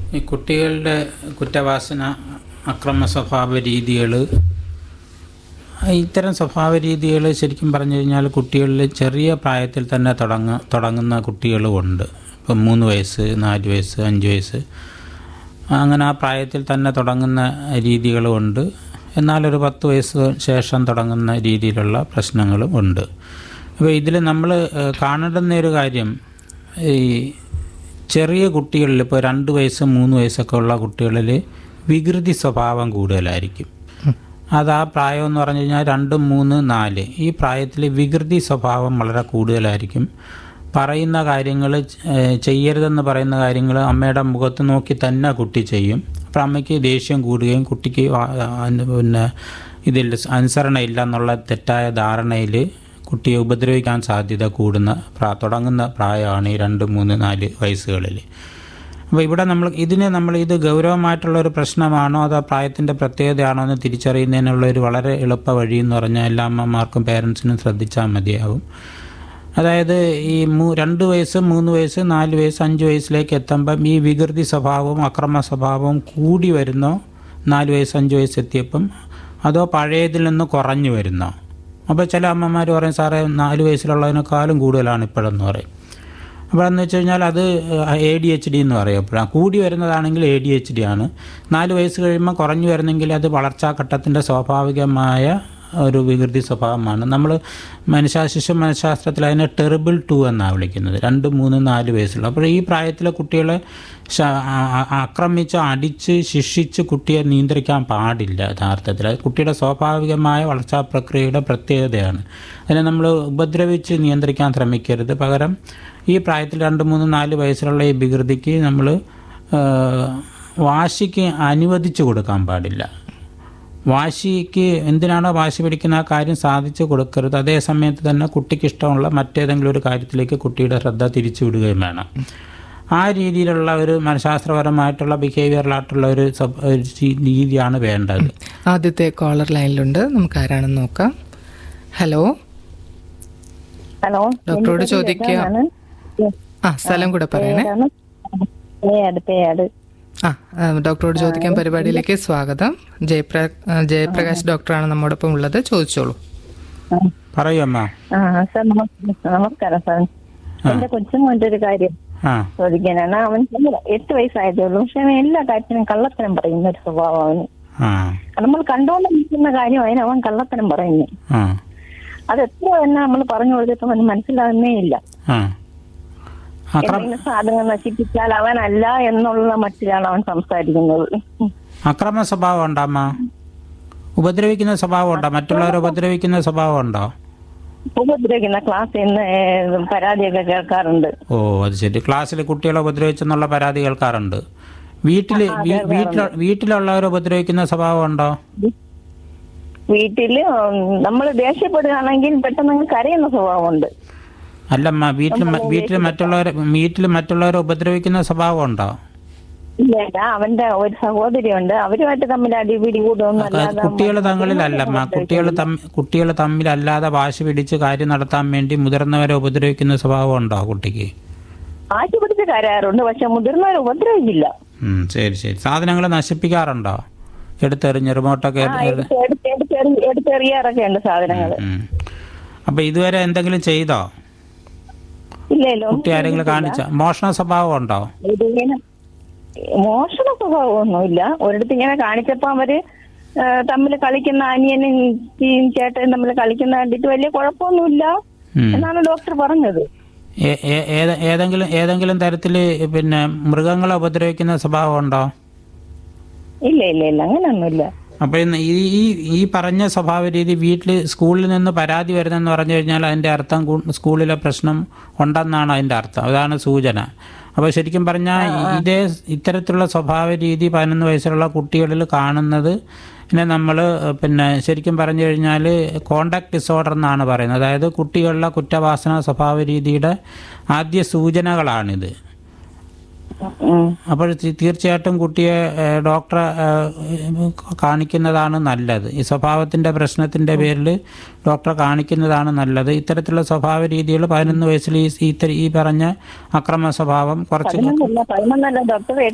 ഈ കുട്ടികളുടെ കുറ്റവാസന അക്രമ സ്വഭാവ രീതികൾ ഇത്തരം സ്വഭാവ രീതികൾ ശരിക്കും പറഞ്ഞു കഴിഞ്ഞാൽ കുട്ടികളിൽ ചെറിയ പ്രായത്തിൽ തന്നെ തുടങ്ങ തുടങ്ങുന്ന കുട്ടികളുമുണ്ട് ഇപ്പം മൂന്ന് വയസ്സ് നാല് വയസ്സ് അഞ്ച് വയസ്സ് അങ്ങനെ ആ പ്രായത്തിൽ തന്നെ തുടങ്ങുന്ന രീതികളുമുണ്ട് എന്നാൽ ഒരു പത്ത് വയസ്സ് ശേഷം തുടങ്ങുന്ന രീതിയിലുള്ള പ്രശ്നങ്ങളും ഉണ്ട് അപ്പോൾ ഇതിൽ നമ്മൾ കാണേണ്ടുന്ന ഒരു കാര്യം ഈ ചെറിയ കുട്ടികളിൽ ഇപ്പോൾ രണ്ട് വയസ്സ് മൂന്ന് വയസ്സൊക്കെ ഉള്ള കുട്ടികളിൽ വികൃതി സ്വഭാവം കൂടുതലായിരിക്കും അത് ആ പ്രായം എന്ന് പറഞ്ഞു കഴിഞ്ഞാൽ രണ്ട് മൂന്ന് നാല് ഈ പ്രായത്തിൽ വികൃതി സ്വഭാവം വളരെ കൂടുതലായിരിക്കും പറയുന്ന കാര്യങ്ങൾ ചെയ്യരുതെന്ന് പറയുന്ന കാര്യങ്ങൾ അമ്മയുടെ മുഖത്ത് നോക്കി തന്നെ കുട്ടി ചെയ്യും അപ്പോൾ അമ്മയ്ക്ക് ദേഷ്യം കൂടുകയും കുട്ടിക്ക് വാ- അന് പിന്നെ ഇതിൽ അനുസരണയില്ല എന്നുള്ള തെറ്റായ ധാരണയിൽ കുട്ടിയെ ഉപദ്രവിക്കാൻ സാധ്യത കൂടുന്ന പ്രാ തുടങ്ങുന്ന പ്രായമാണ് ഈ രണ്ട് മൂന്ന് നാല് വയസ്സുകളിൽ അപ്പോൾ ഇവിടെ നമ്മൾ ഇതിനെ നമ്മൾ ഇത് ഗൗരവമായിട്ടുള്ള ഒരു പ്രശ്നമാണോ അതോ പ്രായത്തിൻ്റെ പ്രത്യേകതയാണോ എന്ന് തിരിച്ചറിയുന്നതിനുള്ള ഒരു വളരെ എളുപ്പ വഴി എന്ന് പറഞ്ഞാൽ എല്ലാ അമ്മമാർക്കും പേരൻസിനും ശ്രദ്ധിച്ചാൽ മതിയാവും അതായത് ഈ മൂ രണ്ട് വയസ്സ് മൂന്ന് വയസ്സ് നാല് വയസ്സ് അഞ്ച് വയസ്സിലേക്ക് എത്തുമ്പം ഈ വികൃതി സ്വഭാവവും അക്രമ സ്വഭാവവും കൂടി വരുന്നോ നാല് വയസ്സ് അഞ്ച് വയസ്സ് എത്തിയപ്പം അതോ പഴയതിൽ നിന്ന് കുറഞ്ഞു വരുന്നോ അപ്പോൾ ചില അമ്മമാർ പറയും സാറേ നാല് വയസ്സിലുള്ളതിനേക്കാളും കൂടുതലാണ് ഇപ്പോഴെന്ന് പറയും അപ്പോൾ എന്ന് വെച്ച് കഴിഞ്ഞാൽ അത് എ ഡി എച്ച് ഡി എന്ന് പറയും എപ്പോഴാണ് കൂടി വരുന്നതാണെങ്കിൽ എ ഡി എച്ച് ഡി ആണ് നാല് വയസ്സ് കഴിയുമ്പോൾ കുറഞ്ഞു വരുന്നെങ്കിൽ അത് വളർച്ചാഘട്ടത്തിൻ്റെ സ്വാഭാവികമായ ഒരു വികൃതി സ്വഭാവമാണ് നമ്മൾ മനുഷ്യ ശിശു മനഃശാസ്ത്രത്തിൽ അതിനെ ടെറിബിൾ ടു എന്നാണ് വിളിക്കുന്നത് രണ്ട് മൂന്ന് നാല് വയസ്സുള്ള അപ്പോൾ ഈ പ്രായത്തിലെ കുട്ടികളെ ശ- ആ- ആ- ആക്രമിച്ച് അടിച്ച് ശിക്ഷിച്ച് കുട്ടിയെ നിയന്ത്രിക്കാൻ പാടില്ല യഥാർത്ഥത്തിൽ അത് കുട്ടിയുടെ സ്വാഭാവികമായ വളർച്ചാ പ്രക്രിയയുടെ പ്രത്യേകതയാണ് അതിനെ നമ്മൾ ഉപദ്രവിച്ച് നിയന്ത്രിക്കാൻ ശ്രമിക്കരുത് പകരം ഈ പ്രായത്തിൽ രണ്ട് മൂന്ന് നാല് വയസ്സിലുള്ള ഈ വികൃതിക്ക് നമ്മൾ വാശിക്ക് അനുവദിച്ചു കൊടുക്കാൻ പാടില്ല വാശിക്ക് എന്തിനാണോ വാശി പിടിക്കുന്ന ആ കാര്യം സാധിച്ചു കൊടുക്കരുത് അതേ സമയത്ത് തന്നെ കുട്ടിക്ക് ഇഷ്ടമുള്ള മറ്റേതെങ്കിലും ഒരു കാര്യത്തിലേക്ക് കുട്ടിയുടെ ശ്രദ്ധ തിരിച്ചു വിടുകയും വേണം ആ രീതിയിലുള്ള ഒരു മനഃശാസ്ത്രപരമായിട്ടുള്ള ബിഹേവിയറലായിട്ടുള്ള ഒരു സ്വഭ- ഒരു രീ- രീതിയാണ് വേണ്ടത് ആദ്യത്തെ കോളർ ലൈനിലുണ്ട് നമുക്ക് ആരാണെന്ന് നോക്കാം ഹലോ ഹലോ ഡോക്ടറോട് ചോദിക്കുക ആ സ്ഥലം കൂടെ പറയണേ പേയാട് പേയാട് ആ ആ, ഡോക്ടറോട് ചോദിക്കാൻ പരിപാടിയിലേക്ക് സ്വാഗതം ജയപ്ര ആ, ജയപ്രകാശ് ഡോക്ടറാണ് നമ്മോടൊപ്പം ഉള്ളത് ചോദിച്ചോളൂ പറയൂ അമ്മ ആ സാർ നമസ്- നമസ്കാരം സാർ എന്റെ കൊച്ചുമോന്റെ ഒരു കാര്യം ആ ചോദിക്കാനാണ് അവൻ ചെറുതാ, എട്ട് വയസ്സായതേ ഉള്ളൂ പക്ഷെ അവൻ എല്ലാ കാര്യത്തിനും കള്ളത്തരം പറയുന്ന ഒരു സ്വഭാവം അവന് ആ നമ്മൾ കണ്ടോണ്ട് നിൽക്കുന്ന കാര്യം അതിന് അവൻ കള്ളത്തരം പറയുന്നു ആ അത് എത്ര തന്നെ നമ്മൾ പറഞ്ഞു കൊടുത്തിട്ടും അവന് മനസ്സിലാകുന്നേ ഇല്ല ആ അക്രം എന്തെങ്കിലും സാധനം നശിപ്പിച്ചാൽ അവനല്ല എന്നുള്ള മട്ടിലാണ് അവൻ സംസാരിക്കുന്നത് ഉം. അക്രമ സ്വഭാവം ഉണ്ടോ അമ്മ ഉപദ്രവിക്കുന്ന സ്വഭാവം ഉണ്ടോ മറ്റുള്ളവരെ ഉപദ്രവിക്കുന്ന സ്വഭാവം ഉണ്ടോ ഉപദ്രവിക്കുന്ന ക്ലാസ്സിൽ നിന്ന് ഏഹ്, പരാതിയൊക്കെ കേൾക്കാറുണ്ട് ഓ അത് ശരി ക്ലാസ്സിൽ കുട്ടികളെ ഉപദ്രവിച്ചെന്നുള്ള പരാതി കേൾക്കാറുണ്ട് വീട്ടിൽ വീട്ടിൽ വീട്ടിലുള്ളവരെ ഉപദ്രവിക്കുന്ന സ്വഭാവം ഉണ്ടോ വീട്ടില് നമ്മൾ ദേഷ്യപ്പെടുകയാണെങ്കിൽ പെട്ടെന്ന് അങ്ങ് കരയുന്ന സ്വഭാവമുണ്ട് അല്ലമ്മ വീട്ടിൽ വീട്ടിൽ മറ്റുള്ളവരെ വീട്ടിൽ മറ്റുള്ളവരെ ഉപദ്രവിക്കുന്ന സ്വഭാവം ഉണ്ടോ ഇല്ല ഇല്ല, അവന്റെ ഒരു സഹോദരിയുണ്ട് അവരുമായിട്ട് തമ്മിൽ അടിപിടി കൂടുമെന്ന് അല്ലാതെ കുട്ടികൾ തങ്ങളിലല്ലമ്മ കുട്ടികൾ തമ്മിൽ കുട്ടികൾ തമ്മിലല്ലാതെ വാശി പിടിച്ച് കാര്യം നടത്താൻ വേണ്ടി മുതിർന്നവരെ ഉപദ്രവിക്കുന്ന സ്വഭാവം ഉണ്ടോ കുട്ടിക്ക് ആശു പിടിച്ച് കരയാറുണ്ട് പക്ഷെ മുതിർന്നവർ ഉപദ്രവിക്കില്ല ഉം, ശരി ശരി സാധനങ്ങൾ നശിപ്പിക്കാറുണ്ടോ എടുത്തെറിഞ്ഞ് റിമോട്ടൊക്കെ ആ, എടുത്ത് എടുത്ത് എടുത്തെറി- എടുത്തെറിയാറൊക്കെ ഉണ്ട് സാധനങ്ങൾ ഉം. അപ്പൊ ഇതുവരെ എന്തെങ്കിലും ചെയ്തോ ഇല്ല ഇല്ല ഒന്നും കുട്ടി ആരെങ്കിലും കാണിച്ച മോഷണ സ്വഭാവം ഉണ്ടോ ഇതിങ്ങനെ മോഷണ സ്വഭാവമൊന്നുമില്ല ഒരിടത്ത് ഇങ്ങനെ കാണിച്ചപ്പോ അവര് തമ്മിൽ കളിക്കുന്ന അനിയനും ഈ ചേട്ടനും തമ്മിൽ കളിക്കുന്ന കണ്ടിട്ട് വലിയ കുഴപ്പമൊന്നുമില്ല ഉം. എന്നാണ് ഡോക്ടർ പറഞ്ഞത് ഏ- ഏ- ഏത- ഏതെങ്കിലും ഏതെങ്കിലും തരത്തിൽ പിന്നെ മൃഗങ്ങളെ ഉപദ്രവിക്കുന്ന സ്വഭാവം ഉണ്ടോ ഇല്ല ഇല്ല ഇല്ല അങ്ങനെയൊന്നുമില്ല അപ്പൊ ഇന്ന് ഈ ഈ ഈ പറഞ്ഞ സ്വഭാവ രീതി വീട്ടിൽ സ്കൂളിൽ നിന്ന് പരാതി വരുന്നെന്ന് പറഞ്ഞു കഴിഞ്ഞാൽ അതിന്റെ അർത്ഥം കു- സ്കൂളിലെ പ്രശ്നം ഉണ്ടെന്നാണ് അതിന്റെ അർത്ഥം അതാണ് സൂചന അപ്പോൾ ശരിക്കും പറഞ്ഞാൽ ഇതേ ഇത്തരത്തിലുള്ള സ്വഭാവ രീതി പതിനൊന്ന് വയസ്സുള്ള കുട്ടികളിൽ കാണുന്നത് പിന്നെ നമ്മൾ പിന്നെ ശരിക്കും പറഞ്ഞു കഴിഞ്ഞാൽ കോണ്ടാക്ട് ഡിസോർഡർ എന്നാണ് പറയുന്നത് അതായത് കുട്ടികളിലെ കുറ്റവാസന സ്വഭാവ രീതിയുടെ ആദ്യ സൂചനകളാണിത് ഉം. അപ്പോൾ തീ- തീർച്ചയായിട്ടും കുട്ടിയെ ഏഹ്, ഡോക്ടറെ ഏഹ്, കാണിക്കുന്നതാണ് നല്ലത് ഈ സ്വഭാവത്തിൻ്റെ പ്രശ്നത്തിൻ്റെ പേരിൽ ഡോക്ടറെ കാണിക്കുന്നതാണ് നല്ലത് ഇത്തരത്തിലുള്ള സ്വഭാവ രീതികൾ പതിനൊന്ന് വയസ്സിൽ ഈ ഈ ഇത്തര- ഈ പറഞ്ഞ അക്രമ സ്വഭാവം കുറച്ച് പതിനൊന്നല്ല പതിനൊന്നല്ല ഡോക്ടർ